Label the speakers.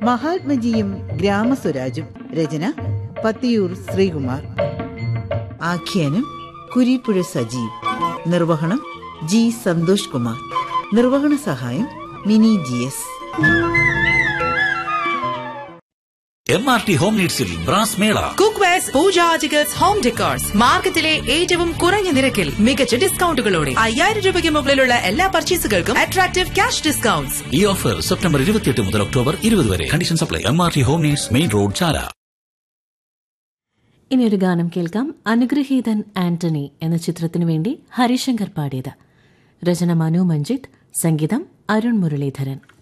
Speaker 1: മഹാത്മജിയും ഗ്രാമസ്വരാജും രചന പത്തിയൂർ ശ്രീകുമാർ ആഖ്യാനം കുരിപ്പുഴ സജീവ് നിർവഹണം ജി സന്തോഷ് കുമാർ നിർവഹണ സഹായം Mini G S
Speaker 2: M R T home നീഡ്സിൽ ബ്രാസ് മേള
Speaker 3: cookwares pooja articles home decors മാർക്കറ്റിലെ ഏറ്റവും കുറഞ്ഞ നിരക്കിൽ മികച്ച ഡിസ്കൗണ്ടുകളോടെ അയ്യായിരം രൂപയ്ക്ക് മുകളിലുള്ള എല്ലാ പർച്ചേസുകൾക്കും അട്രാക്റ്റീവ് ക്യാഷ് ഡിസ്കൗണ്ട്സ്
Speaker 2: ഈ ഓഫർ സെപ്റ്റംബർ ഇരുപത്തിയെട്ട് മുതൽ ഒക്ടോബർ ഇരുപത് വരെ conditions apply M R T home needs main road Chala
Speaker 4: ഇനി ഒരു ഗാനം കേൾക്കാം അനുഗ്രഹീതൻ ആന്റണി എന്ന ചിത്രത്തിനു വേണ്ടി ഹരിശങ്കർ പാടിയത് രചന മനു മഞ്ജിത്ത് സംഗീതം അരുൺ മുരളീധരൻ